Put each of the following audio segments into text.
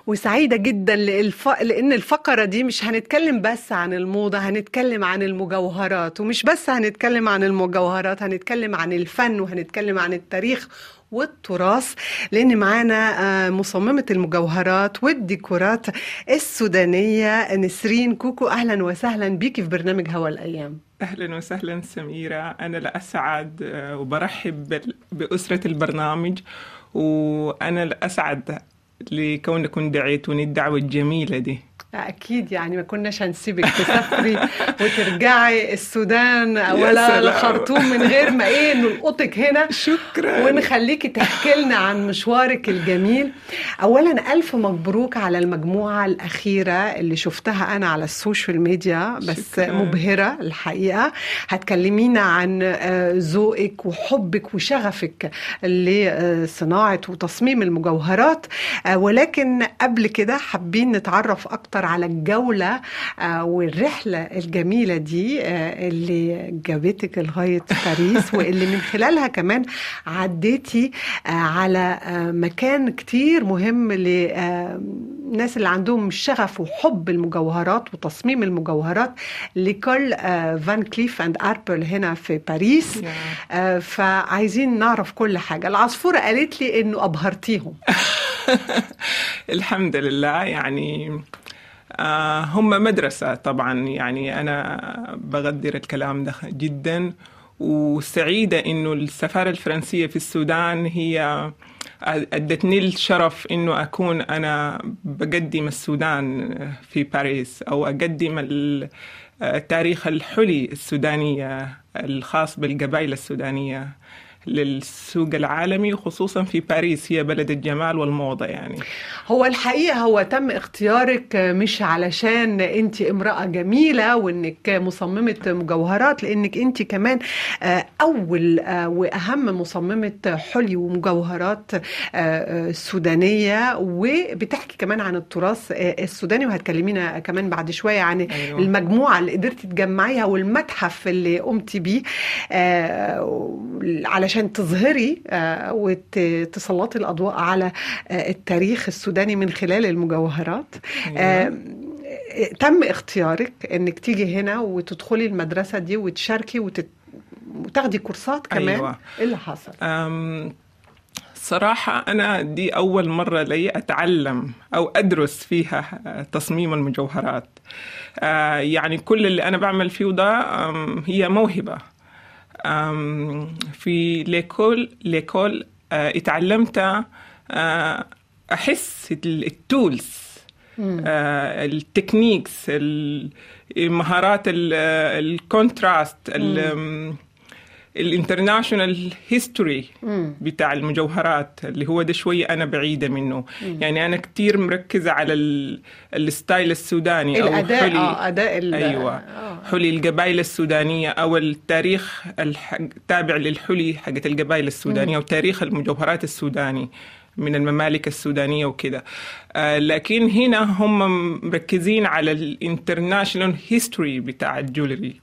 وسعيدة جدا للف... لأن الفقرة دي مش هنتكلم بس عن الموضة هنتكلم عن المجوهرات ومش بس هنتكلم عن المجوهرات هنتكلم عن الفن وهنتكلم عن التاريخ والتراث لأن معانا آه، مصممة المجوهرات والديكورات السودانية نسرين كوكو أهلا وسهلا بيكي في برنامج هوا الأيام أهلا وسهلا سميرة أنا لأسعد آه، وبرحب بال- بأسرة البرنامج وأنا لأسعد لكونكم دعيتوني الدعوة الجميلة دي أكيد يعني ما كناش هنسيبك تسافري وترجعي السودان ولا سلام. الخرطوم من غير ما إيه نلقطك هنا شكرا ونخليكي تحكي لنا عن مشوارك الجميل اولا الف مبروك على المجموعه الاخيره اللي شفتها انا على السوشيال ميديا بس شكراً. مبهره الحقيقه هتكلمينا عن آه، ذوقك وحبك وشغفك لصناعه وتصميم المجوهرات آه، ولكن قبل كده حابين نتعرف اكتر على الجوله آه، والرحله الجميله دي آه، اللي جابتك لغايه باريس واللي من خلالها كمان عديتي آه، على آه، مكان كتير مهم للناس اللي عندهم شغف وحب المجوهرات وتصميم المجوهرات لكل آه، فان كليف اند اربل هنا في باريس يا. آه، فعايزين نعرف كل حاجة العصفورة قالت لي انه ابهرتيهم الحمد لله يعني آه هم مدرسة طبعا يعني أنا بقدر الكلام ده جدا وسعيدة إنه السفارة الفرنسية في السودان هي أدتني الشرف إنه أكون أنا بقدم السودان في باريس أو أقدم ال- التاريخ الحلي السودانية الخاص بالقبائل السودانية للسوق العالمي وخصوصا في باريس هي بلد الجمال والموضة يعني هو الحقيقة هو تم اختيارك مش علشان انت امرأة جميلة وانك مصممة مجوهرات لانك انت كمان آه، اول آه، واهم مصممة حلي ومجوهرات آه، آه، سودانية وبتحكي كمان عن التراث آه، السوداني وهتكلمينا كمان بعد شوية عن أيوة. المجموعة اللي قدرتي تجمعيها والمتحف اللي قمتي بيه آه، علشان تظهري آه، وتسلطي الأضواء على آه، التاريخ السوداني من خلال المجوهرات آه، تم اختيارك انك تيجي هنا وتدخلي المدرسة دي وتشاركي وتت... وتاخدي كورسات كمان أيوة. ايه اللي حصل؟ أم صراحة أنا دي أول مرة لي أتعلم أو أدرس فيها تصميم المجوهرات آه، يعني كل اللي أنا بعمل فيه ده أم، هي موهبة أم، في ليكول ليكول آه، اتعلمت آه، أحس ال- التولز آه، التكنيكس ال- مهارات ال- الكونتراست ال- الانترناشونال هيستوري بتاع المجوهرات اللي هو ده شوية أنا بعيدة منه يعني أنا كتير مركزة على ال- الستايل السوداني أو الأداء حلي اه أداء ال... أيوة آه. حلي القبائل السودانية أو التاريخ الح- التابع للحلي حقت القبائل السودانية وتاريخ المجوهرات السوداني من الممالك السودانية وكده آه لكن هنا هم مركزين على الانترناشونال هيستوري بتاع الجولري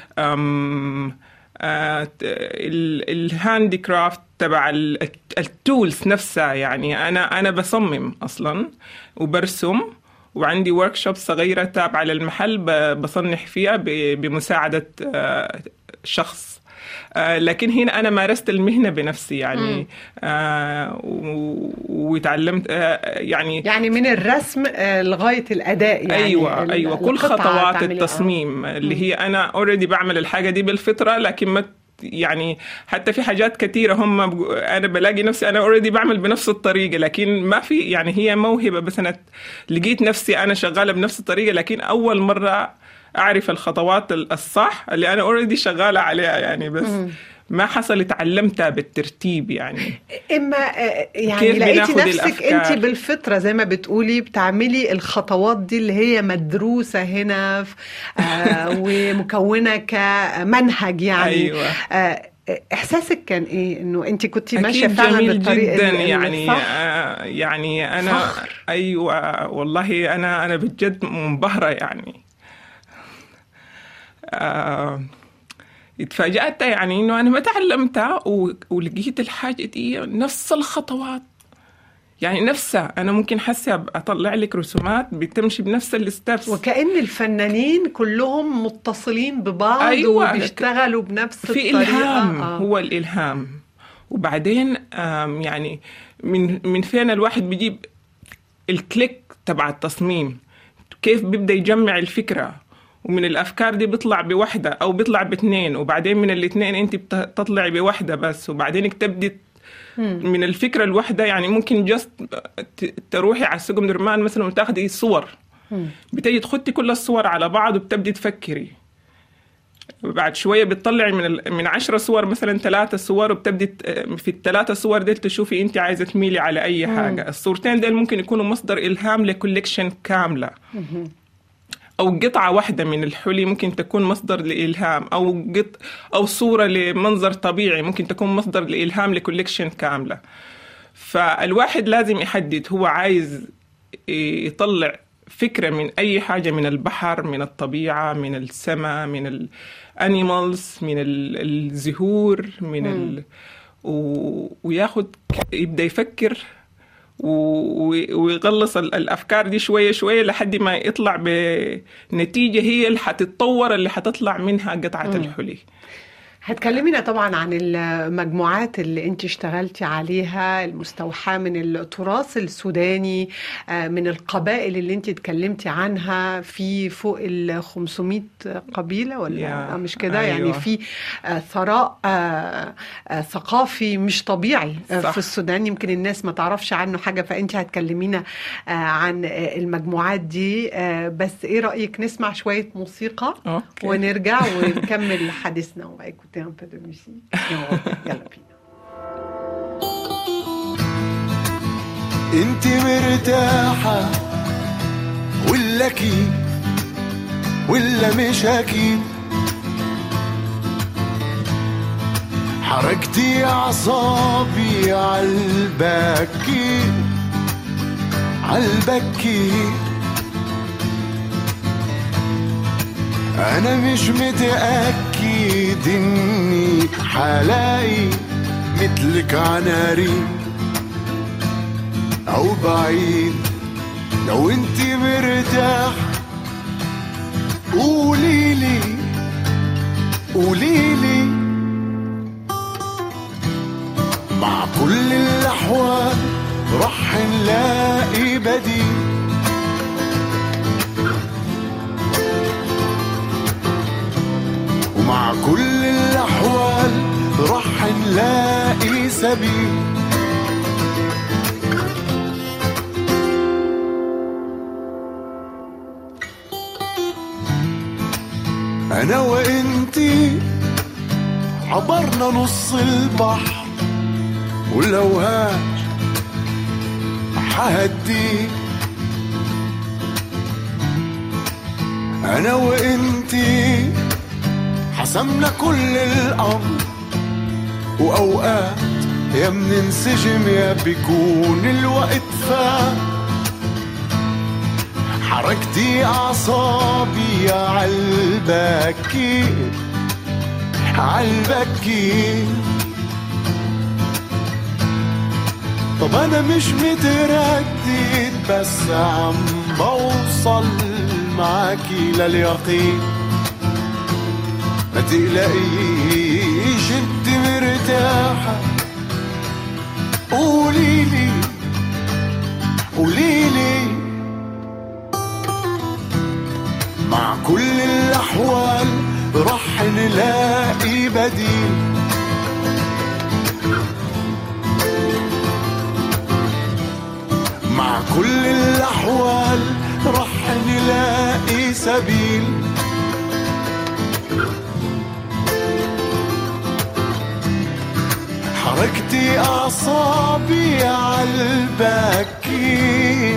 أم آه الهاندي كرافت تبع ال- التولز نفسها يعني انا انا بصمم اصلا وبرسم وعندي ورك شوب صغيره تابعه للمحل ب- بصنح فيها ب- بمساعده آه، شخص آه، لكن هنا انا مارست المهنه بنفسي يعني آه، و- وتعلمت آه، يعني يعني من الرسم آه، لغاية الأداء يعني ايوه ال- ايوه كل القطعة خطوات تعملي- آه. التصميم اللي هي انا اوريدي بعمل الحاجه دي بالفطره لكن ما يعني حتى في حاجات كثيره هم بقو- انا بلاقي نفسي انا اوريدي بعمل بنفس الطريقه لكن ما في يعني هي موهبه بس انا لقيت نفسي انا شغاله بنفس الطريقه لكن اول مره اعرف الخطوات الصح اللي انا اوريدي شغاله عليها يعني بس ما حصل تعلمتها بالترتيب يعني اما آه، يعني كيف لقيتي بناخد نفسك الأفكار؟ انت بالفطره زي ما بتقولي بتعملي الخطوات دي اللي هي مدروسه هنا ف- آه، ومكونه كمنهج يعني أيوة. آه، احساسك كان ايه انه انت كنت ماشيه أكيد فعلا جميل بالطريق جدا ال- يعني الصح؟ آه يعني أنا فخر. أيوة والله أنا أنا بجد منبهرة يعني آه اتفاجأت يعني إنه أنا ما تعلمتها و- ولقيت الحاجة دي نفس الخطوات يعني نفسها انا ممكن حسي اطلع لك رسومات بتمشي بنفس الستبس وكأن الفنانين كلهم متصلين ببعض أيوة. وبيشتغلوا بنفس في الطريقة الهام آه. هو الالهام وبعدين آم، يعني من من فين الواحد بيجيب الكليك تبع التصميم كيف بيبدا يجمع الفكره ومن الافكار دي بيطلع بوحده او بيطلع باثنين وبعدين من الاثنين انت بتطلعي بوحده بس وبعدين تبدي من الفكره الواحده يعني ممكن جست تروحي على السوق درمان مثلا وتاخدي صور بتجي تخطي كل الصور على بعض وبتبدي تفكري بعد شويه بتطلعي من ال... من عشرة صور مثلا ثلاثة صور وبتبدي ت- في الثلاثة صور ديل تشوفي انت عايزه تميلي على اي حاجه الصورتين ديل ممكن يكونوا مصدر الهام لكوليكشن كامله او قطعه واحده من الحلي ممكن تكون مصدر لالهام او قط او صوره لمنظر طبيعي ممكن تكون مصدر لالهام لكوليكشن كامله فالواحد لازم يحدد هو عايز يطلع فكرة من أي حاجة من البحر من الطبيعة من السماء من الانيمالز من ال- الزهور من ال... و... وياخد يبدأ يفكر و... و- ويغلص ال- الأفكار دي شوية شوية لحد ما يطلع بنتيجة هي اللي حتتطور اللي حتطلع منها قطعة الحلي هتكلمينا طبعا عن المجموعات اللي انت اشتغلتي عليها المستوحاة من التراث السوداني آه، من القبائل اللي انت اتكلمتي عنها في فوق ال 500 قبيلة ولا يا، آه، مش كده أيوة. يعني في آه، ثراء آه، آه، ثقافي مش طبيعي آه، صح. في السودان يمكن الناس ما تعرفش عنه حاجة فانت هتكلمينا آه، عن آه، المجموعات دي آه، بس ايه رأيك نسمع شوية موسيقى أوكي. ونرجع ونكمل حديثنا on va écouter un peu de musique et on revient. يلا بينا انت مرتاحة ولا كيف ولا مش اكيد حركتي اعصابي عالبكي عالبكي انا مش متأكد اني حلاقي مثلك عناري او بعيد لو انت مرتاح قوليلي قوليلي مع كل الاحوال رح نلاقي بديل ومع كل الاحوال رح نلاقي سبيل انا وانتي عبرنا نص البحر ولو هاج حهدي انا وانتي حسمنا كل الامر واوقات يا مننسجم يا بيكون الوقت فات حركتي أعصابي عالبكي عالبكي طب أنا مش متردد بس عم بوصل معاكي لليقين ما تقلقيش انت مرتاحة قوليلي قوليلي مع كل الأحوال رح نلاقي بديل مع كل الأحوال رح نلاقي سبيل حركتي أعصابي عالبكي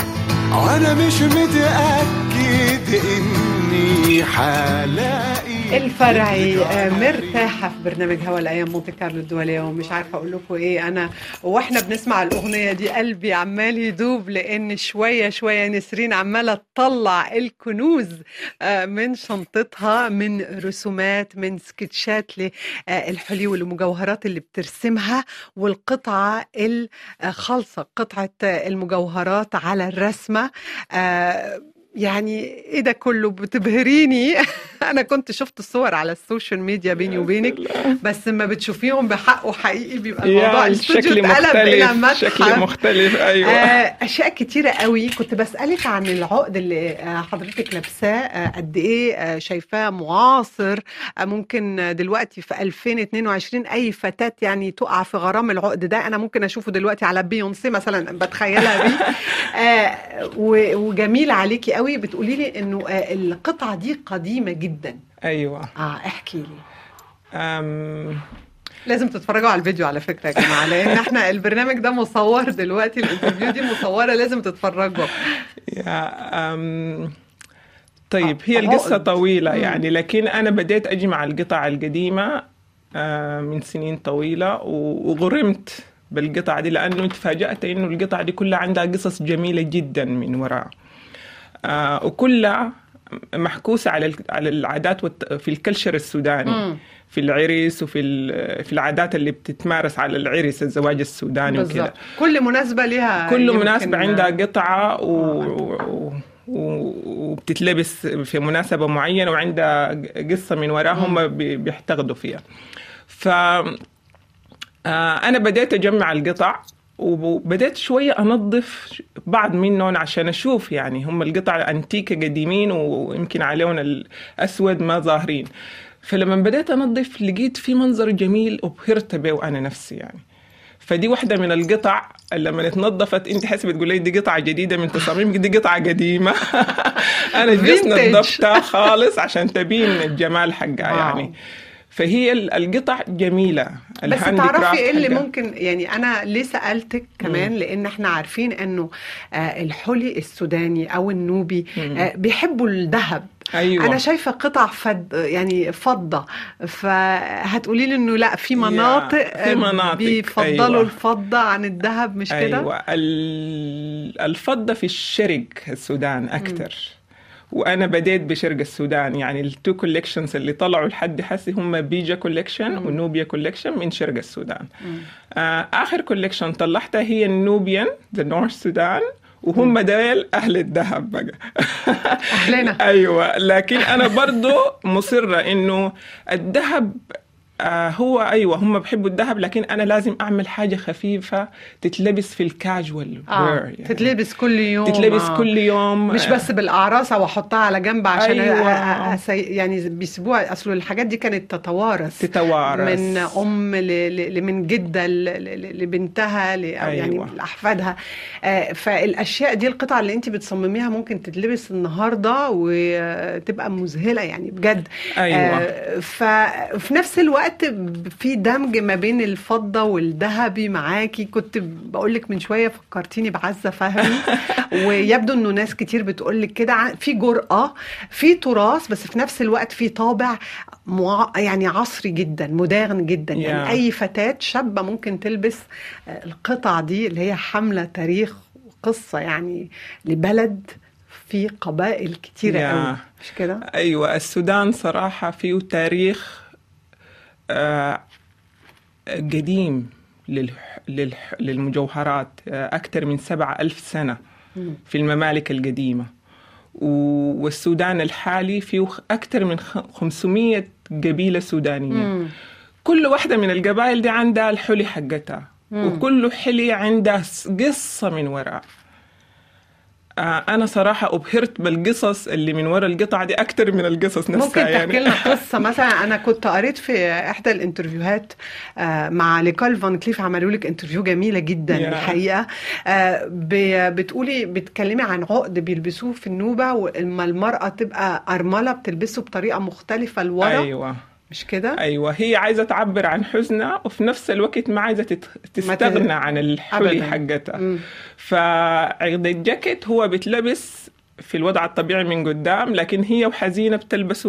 وانا مش متأكد اني حلاقي الفرعي آه، مرتاحة في برنامج هوا الأيام مونتي كارلو الدولية ومش عارفة أقول لكم إيه أنا وإحنا بنسمع الأغنية دي قلبي عمال يدوب لأن شوية شوية نسرين عمالة تطلع الكنوز آه، من شنطتها من رسومات من سكتشات للحلي والمجوهرات اللي بترسمها والقطعة الخالصة قطعة المجوهرات على الرسمة آه، يعني ايه ده كله بتبهريني انا كنت شفت الصور على السوشيال ميديا بيني وبينك بس لما بتشوفيهم بحقه حقيقي بيبقى الموضوع يعني الاستوديو شكل اتقلب الى مختلف شكل متحف مختلف ايوه آه، اشياء كتيره قوي كنت بسالك عن العقد اللي آه، حضرتك لابساه آه، قد ايه آه، شايفاه معاصر آه، ممكن آه، دلوقتي في 2022 اي فتاه يعني تقع في غرام العقد ده انا ممكن اشوفه دلوقتي على بيونسي مثلا بتخيلها بيه آه، و- وجميل عليكي قوي بتقولي لي انه آه، القطعه دي قديمه جدا ايوه اه احكي لي أم لازم تتفرجوا على الفيديو على فكره يا جماعه لان احنا البرنامج ده مصور دلوقتي الانترفيو دي مصوره لازم تتفرجوا يا أم طيب آه، هي القصة عقد. طويلة مم. يعني لكن أنا بديت أجمع القطع القديمة آه، من سنين طويلة و- وغرمت بالقطع دي لأنه تفاجأت إنه القطع دي كلها عندها قصص جميلة جدا من وراء آه، وكلها محكوسة على ال- على العادات والت- في الكلشر السوداني مم. في العرس وفي ال- في العادات اللي بتتمارس على العرس الزواج السوداني وكذا بالظبط كل مناسبة ليها كل يمكن- مناسبة عندها قطعة و... و... و- وبتتلبس في مناسبة معينة وعندها قصة من وراها هم بي- بيحتقدوا فيها ف آه، أنا بديت أجمع القطع وبديت شوية أنظف بعض منهم عشان أشوف يعني هم القطع أنتيكة قديمين ويمكن عليهم الأسود ما ظاهرين فلما بديت أنظف لقيت في منظر جميل أبهرت به أنا نفسي يعني فدي واحدة من القطع اللي لما اتنظفت انت حسب تقول لي دي قطعة جديدة من تصاميم دي قطعة قديمة انا جست Vintage. نظفتها خالص عشان تبين الجمال حقها واو. يعني فهي ال- القطع جميلة بس الهاند تعرفي كرافت ايه اللي حقها. ممكن يعني انا ليه سالتك كمان لان احنا عارفين انه آه، الحلي السوداني او النوبي آه، بيحبوا الذهب أيوة. انا شايفه قطع فد يعني فضه فهتقولي لي انه لا في مناطق في آه، مناطق، بيفضلوا أيوة. الفضه عن الذهب مش كده ايوه ال- الفضه في الشرق السودان اكثر وانا بديت بشرق السودان يعني التو كوليكشنز اللي طلعوا لحد حسي هم بيجا كوليكشن ونوبيا كوليكشن من شرق السودان آه اخر كوليكشن طلعتها هي النوبيان ذا نورث سودان وهم ديل اهل الذهب بقى أهلنا. ايوه لكن انا برضو مصره انه الذهب آه هو ايوه هم بيحبوا الذهب لكن انا لازم اعمل حاجه خفيفه تتلبس في الكاجوال اه wear يعني. تتلبس كل يوم تتلبس آه. كل يوم مش بس بالاعراس او احطها على جنب عشان أيوة. أ- أ- أسي... يعني بيسيبوها اصل الحاجات دي كانت تتوارث تتوارث. من ام ل... ل... من جده ل... ل... لبنتها ل... أو يعني أيوة. لاحفادها آه، فالاشياء دي القطع اللي انت بتصمميها ممكن تتلبس النهارده وتبقى مذهله يعني بجد أيوة. آه، ففي نفس الوقت في دمج ما بين الفضه والذهبي معاكي كنت بقول لك من شويه فكرتيني بعزه فهمي ويبدو انه ناس كتير بتقول لك كده ع- في جرأه في تراث بس في نفس الوقت في طابع مع... يعني عصري جدا مودرن جدا يعني Yeah. اي فتاه شابه ممكن تلبس آه، القطع دي اللي هي حامله تاريخ وقصه يعني لبلد في قبائل كتيره Yeah. قوي مش كده؟ ايوه السودان صراحه فيه تاريخ آه قديم للح... للح... للمجوهرات آه اكثر من سبعة ألف سنه في الممالك القديمه و... والسودان الحالي فيه اكثر من خ- 500 قبيله سودانيه كل واحدة من القبائل دي عندها الحلي حقتها وكل حلي عندها س- قصة من وراء آه أنا صراحة أبهرت بالقصص اللي من وراء القطعة دي أكتر من القصص نفسها ممكن يعني تحكي لنا قصة مثلا أنا كنت قريت في إحدى الانترفيوهات آه، مع ليكول فان كليف عملوا لك انترفيو جميلة جدا يا. الحقيقة آه، ب- بتقولي بتكلمي عن عقد بيلبسوه في النوبة ولما المرأة تبقى أرملة بتلبسه بطريقة مختلفة لورا أيوة مش كده؟ أيوة هي عايزة تعبر عن حزنها وفي نفس الوقت ما عايزة تت- تستغنى عن الحلي أبداً. حقتها مم. فعقد الجاكيت هو بيتلبس في الوضع الطبيعي من قدام لكن هي وحزينة بتلبسه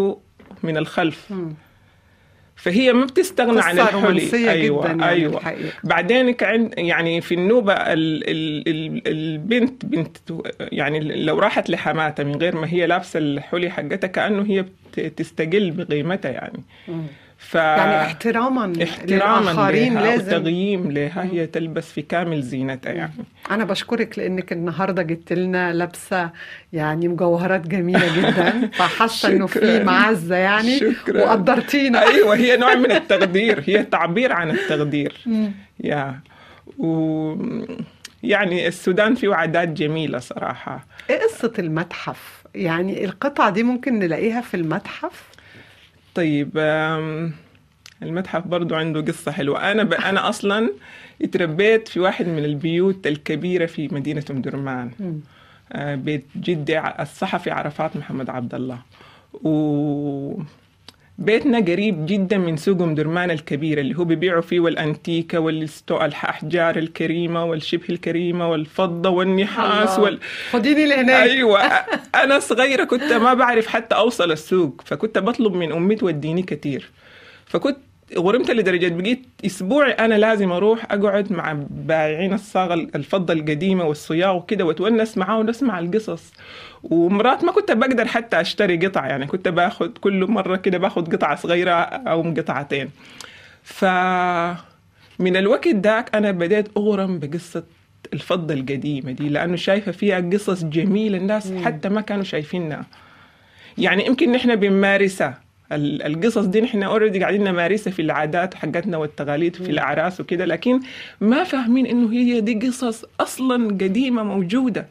من الخلف فهي ما بتستغنى عن قصة الحلي رومانسية ايوه جداً يعني ايوه الحقيقة. بعدين كان يعني في النوبه ال ال ال البنت بنت يعني لو راحت لحماتها من غير ما هي لابسه الحلي حقتها كانه هي بت- تستقل بقيمتها يعني ف يعني احتراما احتراما للآخرين لها لازم وتغييم لها هي تلبس في كامل زينتها يعني أنا بشكرك لأنك النهاردة جبت لنا لابسة يعني مجوهرات جميلة جدا فحاسة إنه في شكراً. معزة يعني شكراً. وقدرتينا ايوه هي نوع من التقدير هي تعبير عن التقدير يا و يعني السودان فيه عادات جميله صراحه إيه قصة المتحف؟ يعني القطعة دي ممكن نلاقيها في المتحف؟ طيب آم، المتحف برضو عنده قصة حلوة أنا ب... أنا أصلا اتربيت في واحد من البيوت الكبيرة في مدينة أم درمان آه، بيت جدي ع- الصحفي عرفات محمد عبد الله و بيتنا قريب جدا من سوق ام درمان الكبير اللي هو بيبيعوا فيه والانتيكا والاحجار الكريمه والشبه الكريمه والفضه والنحاس الله. وال... خديني لهناك ايوه انا صغيره كنت ما بعرف حتى اوصل السوق فكنت بطلب من امي توديني كتير فكنت غرمت لدرجة بقيت أسبوعي أنا لازم أروح أقعد مع بائعين الصاغة الفضة القديمة والصياغ وكده وأتونس معاه ونسمع القصص ومرات ما كنت بقدر حتى أشتري قطع يعني كنت باخد كل مرة كده باخد قطعة صغيرة أو قطعتين ف من الوقت داك أنا بديت أغرم بقصة الفضة القديمة دي لأنه شايفة فيها قصص جميلة الناس حتى ما كانوا شايفينها يعني يمكن نحن بنمارسها ال- القصص دي نحن اوريدي قاعدين نمارسها في العادات حقتنا والتقاليد في الاعراس وكده لكن ما فاهمين انه هي دي قصص اصلا قديمه موجوده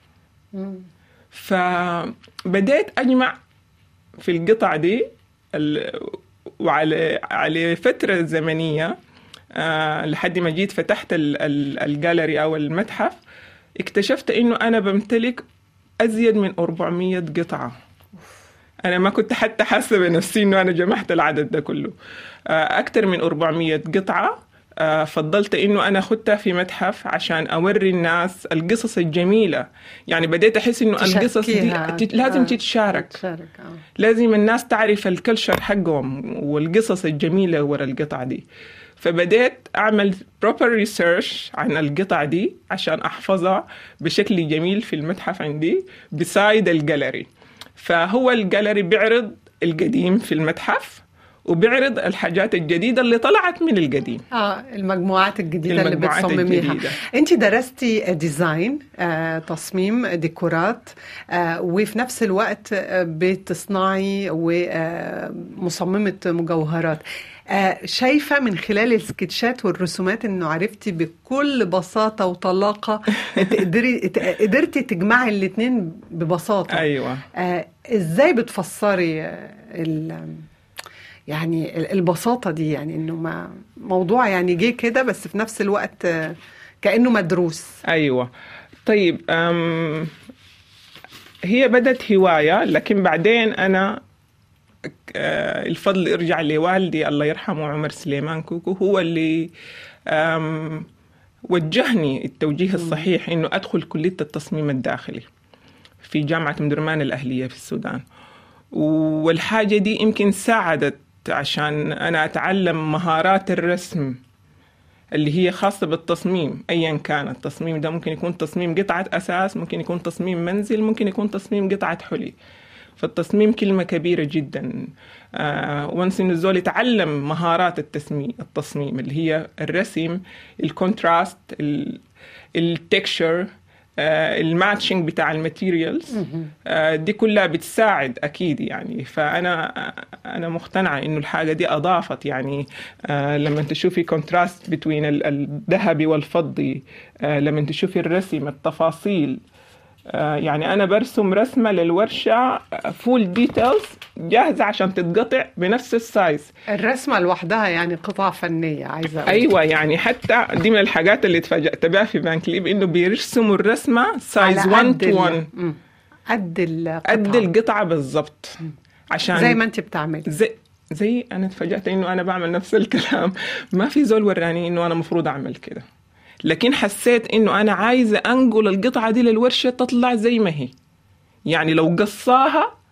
فبديت اجمع في القطع دي ال- وعلى على فتره زمنيه آه لحد ما جيت فتحت ال- ال- الجاليري او المتحف اكتشفت انه انا بمتلك ازيد من 400 قطعه انا ما كنت حتى حاسه بنفسي انه انا جمعت العدد ده كله آه، اكثر من 400 قطعه آه، فضلت انه انا اخدها في متحف عشان اوري الناس القصص الجميله يعني بديت احس انه القصص دي تشاركيها. تت- لازم آه. تتشارك تشارك آه. لازم الناس تعرف الكلشر حقهم والقصص الجميلة ورا القطع دي فبديت أعمل proper research عن القطع دي عشان أحفظها بشكل جميل في المتحف عندي beside الجاليري فهو الجاليري بيعرض القديم في المتحف وبيعرض الحاجات الجديدة اللي طلعت من القديم اه المجموعات الجديدة المجموعات اللي بتصمميها الجديدة. انت درستي ديزاين آه، تصميم ديكورات آه، وفي نفس الوقت آه، بتصنعي ومصممة مجوهرات آه، شايفة من خلال السكتشات والرسومات انه عرفتي بكل بساطة وطلاقة تقدري ت- قدرتي تجمعي الاتنين ببساطة أيوة آه، ازاي بتفسري آه، ال يعني ال- البساطة دي يعني انه ما موضوع يعني جه كده بس في نفس الوقت آه، كأنه مدروس ايوه طيب أم هي بدت هوايه لكن بعدين انا آه، الفضل يرجع لوالدي الله يرحمه عمر سليمان كوكو هو اللي أم وجهني التوجيه الصحيح انه ادخل كليه التصميم الداخلي في جامعه ام درمان الاهليه في السودان والحاجه دي يمكن ساعدت عشان انا اتعلم مهارات الرسم اللي هي خاصة بالتصميم أيا كان التصميم ده ممكن يكون تصميم قطعة أساس ممكن يكون تصميم منزل ممكن يكون تصميم قطعة حلي فالتصميم كلمة كبيرة جدا آه وانس انه الزول يتعلم مهارات التسمي التصميم اللي هي الرسم الكونتراست التكشر آه الماتشنج بتاع الماتيريالز آه دي كلها بتساعد اكيد يعني فانا انا مقتنعه انه الحاجه دي اضافت يعني آه لما تشوفي كونتراست بين الذهبي والفضي آه لما تشوفي الرسم التفاصيل آه يعني انا برسم رسمه للورشه فول ديتيلز جاهزه عشان تتقطع بنفس السايز الرسمة لوحدها يعني قطعة فنية عايزة أقول. ايوه يعني حتى دي من الحاجات اللي اتفاجأت بها في بان كليب انه بيرسموا الرسمه سايز على 1 قد تو ال- 1 مم. قد القطعة قد القطعه بالضبط عشان زي ما انت بتعملي زي زي انا اتفاجأت انه انا بعمل نفس الكلام ما في زول وراني انه انا مفروض اعمل كده لكن حسيت انه انا عايزه انقل القطعه دي للورشه تطلع زي ما هي يعني لو قصاها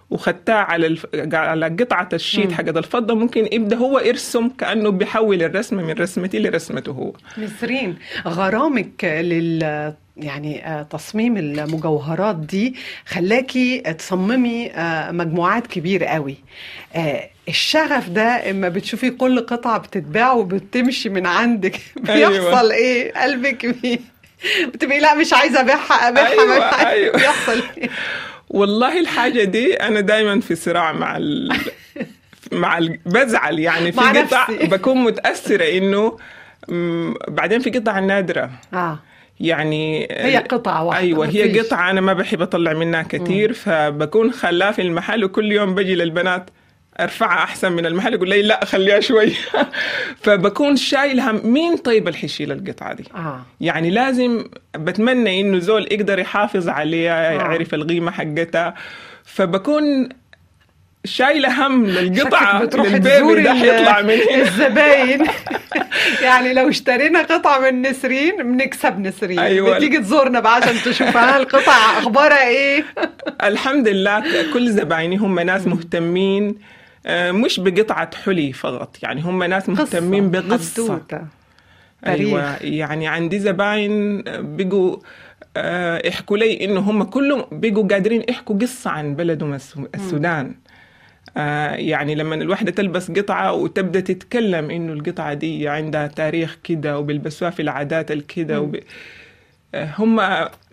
وخدتها على الف... على قطعة الشيت حقت الفضة ممكن يبدأ هو يرسم كأنه بيحول الرسمة من رسمتي لرسمته هو نسرين غرامك لل يعني آه، تصميم المجوهرات دي خلاكي تصممي آه، مجموعات كبيرة قوي آه، الشغف ده اما بتشوفي كل قطعة بتتباع وبتمشي من عندك أيوة. بيحصل ايه قلبك بي بتبقي لا مش عايزة ابيعها ابيعها أيوة، أبيعها. أيوة. بيحصل ايه والله الحاجة دي أنا دايما في صراع مع ال... مع ال... بزعل يعني في مع قطع نفسي. بكون متأثرة إنه مم، بعدين في قطع نادرة اه يعني هي قطعة واحدة ايوه هي مفيش. قطعه انا ما بحب اطلع منها كثير فبكون خلاها في المحل وكل يوم بجي للبنات ارفعها احسن من المحل يقول لي لا خليها شوي فبكون شايل هم مين طيب اللي حيشيل القطعه دي اه يعني لازم بتمنى انه زول يقدر يحافظ عليها آه. يعرف القيمه حقتها فبكون شايله هم للقطعه شكلك بتروحي للبيبي تزوري ده ال- حيطلع من هنا الزباين يعني لو اشترينا قطعة من نسرين بنكسب نسرين أيوة. بتيجي تزورنا بقى عشان تشوفها القطع اخبارها ايه الحمد لله كل زبايني هم ناس مهتمين آه، مش بقطعة حلي فقط يعني هم ناس مهتمين قصة، بقصة حدوتة، أيوة تاريخ. يعني عندي زباين بقوا آه، يحكوا لي إنه هم كلهم بقوا قادرين يحكوا قصة عن بلدهم السو- السودان آه، يعني لما الوحدة تلبس قطعة وتبدأ تتكلم إنه القطعة دي عندها تاريخ كده وبيلبسوها في العادات الكده وب... آه، هم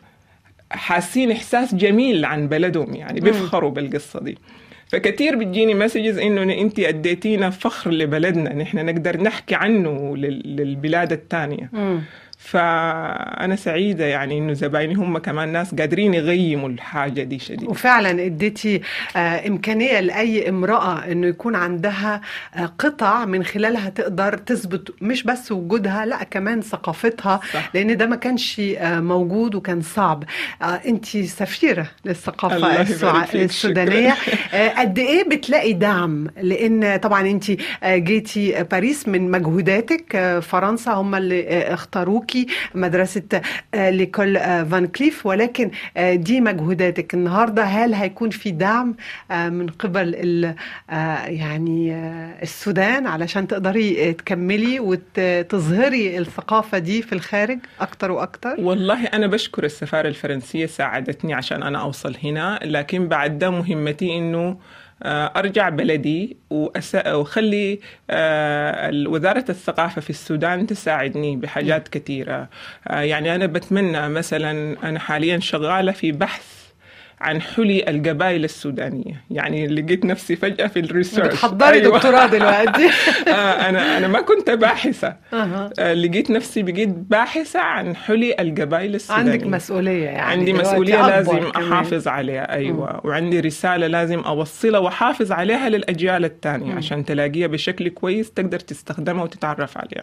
حاسين إحساس جميل عن بلدهم يعني بيفخروا بالقصة دي فكتير بتجيني مسجز انه انت اديتينا فخر لبلدنا نحن نقدر نحكي عنه لل- للبلاد الثانيه مم. فانا سعيده يعني انه زبايني هم كمان ناس قادرين يغيموا الحاجه دي شديد وفعلا اديتي آه، امكانيه لاي امراه انه يكون عندها آه، قطع من خلالها تقدر تثبت مش بس وجودها لا كمان ثقافتها صح. لان ده ما كانش آه، موجود وكان صعب انت سفيره للثقافه الله السع- يبارك فيك، السودانيه شكراً. آه، قد ايه بتلاقي دعم لان طبعا انت جيتي باريس من مجهوداتك آه، فرنسا هم اللي آه، اختاروكي مدرسه آه، ليكول آه، فان كليف ولكن آه، دي مجهوداتك النهارده هل هيكون في دعم آه، من قبل ال- آه، يعني آه، السودان علشان تقدري آه، تكملي وتظهري الثقافه دي في الخارج اكتر واكتر والله انا بشكر السفاره الفرنسيه ساعدتني عشان انا اوصل هنا لكن بعد ده مهمتي انه آه، ارجع بلدي وأس- واخلي آه، ال- وزاره الثقافه في السودان تساعدني بحاجات كثيره آه، يعني انا بتمنى مثلا انا حاليا شغاله في بحث عن حلي القبائل السودانيه يعني لقيت نفسي فجاه في الريسيرش بتحضري دكتوراه دلوقتي آه، انا انا ما كنت باحثه أها. آه، لقيت نفسي بقيت باحثة عن حلي القبائل السودانية عندك مسؤولية يعني عندي دلوقتي مسؤولية أكبر لازم كمان. أحافظ عليها أيوة وعندي رسالة لازم أوصلها وأحافظ عليها للأجيال الثانية عشان تلاقيها بشكل كويس تقدر تستخدمها وتتعرف عليها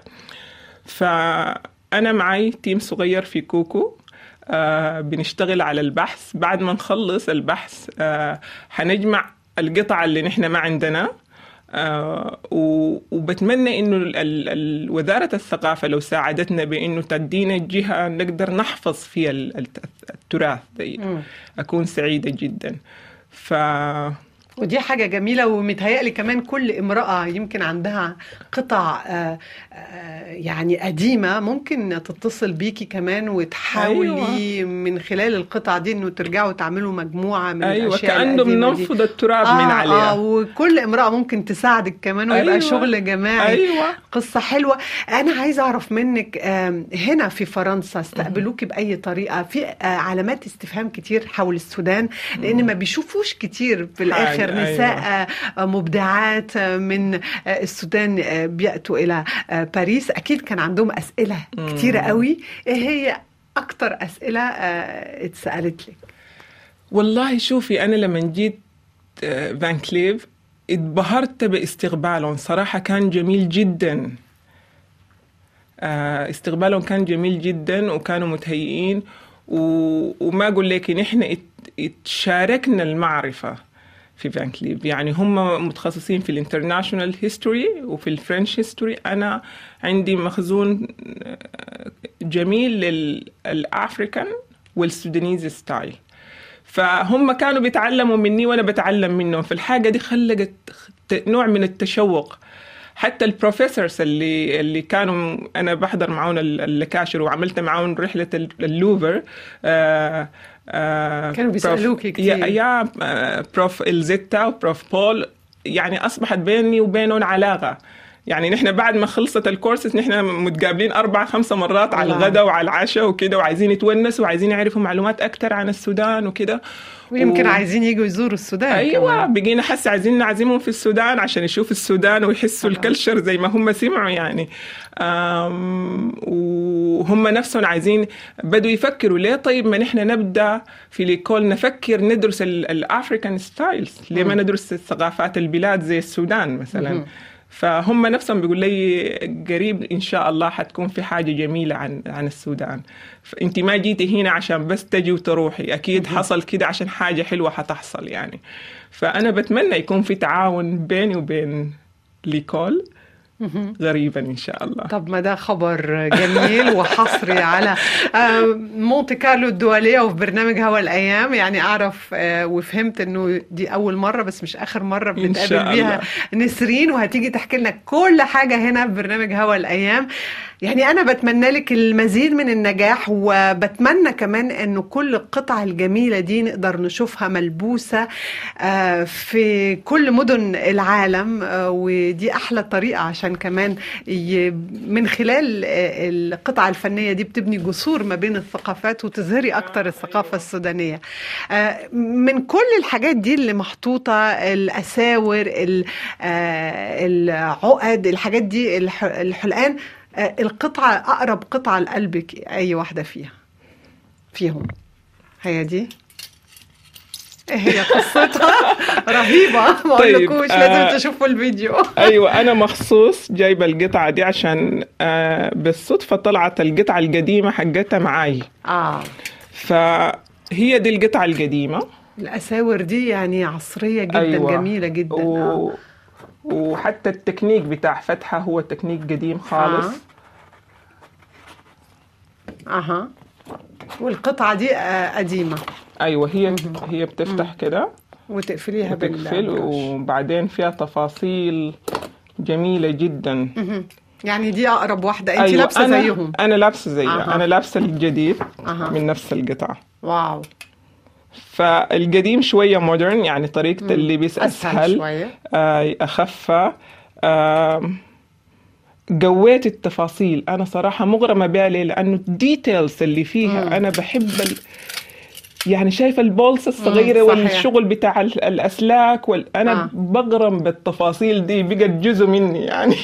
فأنا معي تيم صغير في كوكو آه بنشتغل على البحث بعد ما نخلص البحث آه حنجمع القطع اللي نحن ما عندنا آه و- وبتمنى انه ال- ال- ال- وزاره الثقافه لو ساعدتنا بانه تدينا جهه نقدر نحفظ فيها ال- الت- التراث دي مم. اكون سعيده جدا ف ودي حاجة جميلة ومتهيألي كمان كل امرأة يمكن عندها قطع آه، آه، يعني قديمة ممكن تتصل بيكي كمان وتحاولي أيوة. من خلال القطع دي انه ترجعوا تعملوا مجموعة من ايوه الأشياء كانه القديمة دي. بننفض التراب آه من عليها آه وكل امرأة ممكن تساعدك كمان ويبقى أيوة. شغل جماعي ايوه قصة حلوة أنا عايزة أعرف منك آم، هنا في فرنسا استقبلوك بأي طريقة في آه، علامات استفهام كتير حول السودان لأن ما بيشوفوش كتير في الآخر حاجة، نساء آه، مبدعات آه، من آه، السودان آه، بيأتوا إلى آه، باريس أكيد كان عندهم أسئلة كتيرة قوي إيه هي أكتر أسئلة آه، اتسألت لك والله شوفي انا لما جيت آه، فان كليف اتبهرت باستقبالهم صراحه كان جميل جدا آه، استقبالهم كان جميل جدا وكانوا متهيئين و... وما اقول لك نحن ات... اتشاركنا المعرفه في فان كليف يعني هم متخصصين في الانترناشونال هيستوري وفي الفرنش هيستوري انا عندي مخزون آه، جميل للافريكان والسودانيز ستايل فهم كانوا بيتعلموا مني وانا بتعلم منهم فالحاجه دي خلقت نوع من التشوق حتى البروفيسورز اللي اللي كانوا انا بحضر معاهم اللكاشر وعملت معاهم رحله اللوفر آه آه كانوا بيسالوك كثير يا, يا آه، بروف الزيتا وبروف بول يعني اصبحت بيني وبينهم علاقه يعني نحن بعد ما خلصت الكورسز نحن متقابلين اربع خمسة مرات على الغداء وعلى العشاء وكده وعايزين يتونسوا وعايزين يعرفوا معلومات اكثر عن السودان وكده ويمكن و... عايزين يجوا يزوروا السودان ايوه كمان. بقينا حس عايزين نعزمهم في السودان عشان يشوفوا السودان ويحسوا الكلشر زي ما هم سمعوا يعني وهم نفسهم عايزين بدوا يفكروا ليه طيب ما نحن نبدا في ليكول نفكر ندرس الافريكان ستايلز ليه ما ندرس ثقافات البلاد زي السودان مثلا فهم نفسهم بيقول لي قريب ان شاء الله حتكون في حاجه جميله عن عن السودان فانت ما جيتي هنا عشان بس تجي وتروحي اكيد حصل كده عشان حاجه حلوه حتحصل يعني فانا بتمنى يكون في تعاون بيني وبين ليكول غريبا ان شاء الله طب ما ده خبر جميل وحصري على آه، مونتي كارلو الدوليه وفي برنامج هوا الايام يعني اعرف آه، وفهمت انه دي اول مره بس مش اخر مره بنتقابل بيها نسرين وهتيجي تحكي لنا كل حاجه هنا في برنامج هوا الايام يعني أنا بتمنى لك المزيد من النجاح وبتمنى كمان أنه كل القطع الجميلة دي نقدر نشوفها ملبوسة آه، في كل مدن العالم آه، ودي أحلى طريقة عشان كمان من خلال آه، القطع الفنية دي بتبني جسور ما بين الثقافات وتظهري أكتر الثقافة السودانية من كل الحاجات دي اللي محطوطة الأساور العقد الحاجات دي الحلقان آه، القطعة أقرب قطعة لقلبك أي واحدة فيها فيهم هي دي إيه هي قصتها رهيبة ما طيب لازم آه تشوفوا الفيديو أيوة أنا مخصوص جايبة القطعة دي عشان آه بالصدفة طلعت القطعة القديمة حقتها معاي آه فهي دي القطعة القديمة الأساور دي يعني عصرية جدا أيوة. جميلة جدا و... آه. وحتى التكنيك بتاع فتحة هو تكنيك قديم خالص اها أه. والقطعة دي آه، قديمة ايوه هي هي بتفتح كده وتقفليها بتقفل وبعدين فيها تفاصيل جميلة جدا يعني دي اقرب واحدة انت أيوة لابسة أنا زيهم انا لابسة زيها أه. انا لابسة الجديد أه. من نفس القطعة واو فالقديم شويه مودرن يعني طريقه اللبس اسهل, أسهل شوية. آه اخف آه قويت التفاصيل انا صراحه مغرمه بها ليه لانه الديتيلز اللي فيها مم. انا بحب ال... يعني شايفه البولس الصغيره والشغل بتاع الاسلاك وال... انا آه. بغرم بالتفاصيل دي بقت جزء مني يعني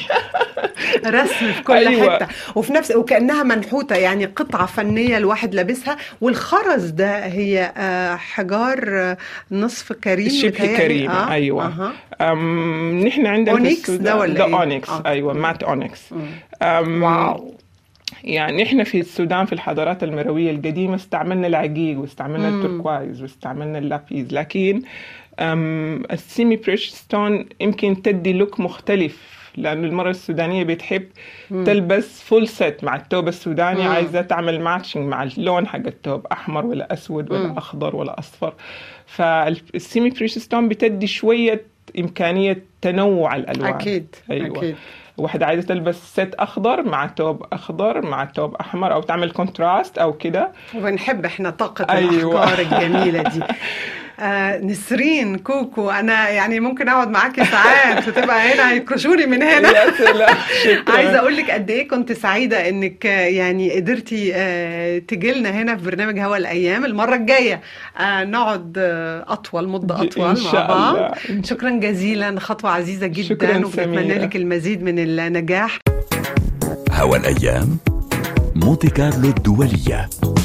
رسم في كل أيوة. حته وفي نفس وكانها منحوته يعني قطعه فنيه الواحد لابسها والخرز ده هي آه، حجار آه، نصف كريم شبه كريم آه. ايوه آه. نحن عندنا اونيكس ده ولا ده إيه؟ اونيكس آه. ايوه مات اونيكس واو يعني احنا في السودان في الحضارات المرويه القديمه استعملنا العقيق واستعملنا التركوايز واستعملنا اللابيز لكن السيمي بريش ستون يمكن تدي لوك مختلف لانه المرأة السودانية بتحب مم. تلبس فول سيت مع الثوب السوداني مم. عايزة تعمل ماتشنج مع اللون حق الثوب أحمر ولا أسود ولا مم. أخضر ولا أصفر فالسيمي بريشستون بتدي شوية إمكانية تنوع الألوان أكيد أيوة. أكيد واحدة عايزة تلبس ست أخضر مع توب أخضر مع توب أحمر أو تعمل كونتراست أو كده وبنحب إحنا طاقة أيوة. الأفكار الجميلة دي آه نسرين كوكو انا يعني ممكن اقعد معاكي ساعات وتبقى هنا هيكرشوني من هنا عايزه اقول لك قد ايه كنت سعيده انك يعني قدرتي آه تجي لنا هنا في برنامج هوا الايام المره الجايه آه نقعد آه اطول مده اطول مع بعض شكرا جزيلا خطوه عزيزه جدا وبتمنى لك المزيد من النجاح هوا الايام مونتي كارلو الدوليه